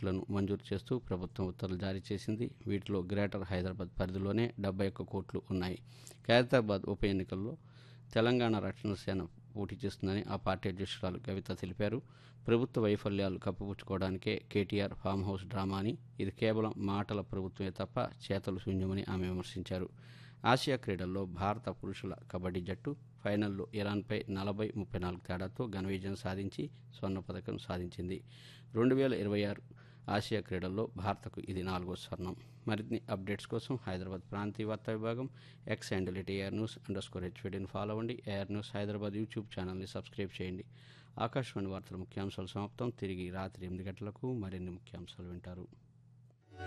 కోట్లను మంజూరు చేస్తూ ప్రభుత్వం ఉత్తర్వులు జారీ చేసింది వీటిలో గ్రేటర్ హైదరాబాద్ పరిధిలోనే డెబ్బై ఒక్క కోట్లు ఉన్నాయి ఖైరతాబాద్ ఉప ఎన్నికల్లో తెలంగాణ రక్షణ సేన పోటీ చేస్తుందని ఆ పార్టీ అధ్యక్షురాలు కవిత తెలిపారు ప్రభుత్వ వైఫల్యాలు కప్పిపుచ్చుకోవడానికే కేటీఆర్ ఫామ్ హౌస్ డ్రామా అని ఇది కేవలం మాటల ప్రభుత్వమే తప్ప చేతలు శూన్యమని ఆమె విమర్శించారు ఆసియా క్రీడల్లో భారత పురుషుల కబడ్డీ జట్టు ఫైనల్లో ఇరాన్పై నలభై ముప్పై నాలుగు తేడాతో ఘన విజయం సాధించి స్వర్ణ పథకం సాధించింది రెండు వేల ఇరవై ఆరు ఆసియా క్రీడల్లో భారత్కు ఇది నాలుగో స్వర్ణం మరిన్ని అప్డేట్స్ కోసం హైదరాబాద్ ప్రాంతీయ వార్తా విభాగం X handle at AR news underscore హెచ్వీడీని ఫాలో అవ్వండి ఏఆర్ న్యూస్ హైదరాబాద్ యూట్యూబ్ ఛానల్ని సబ్స్క్రైబ్ చేయండి ఆకాశవాణి వార్తల ముఖ్యాంశాలు సమాప్తం తిరిగి రాత్రి ఎనిమిది గంటలకు మరిన్ని ముఖ్యాంశాలు వింటారు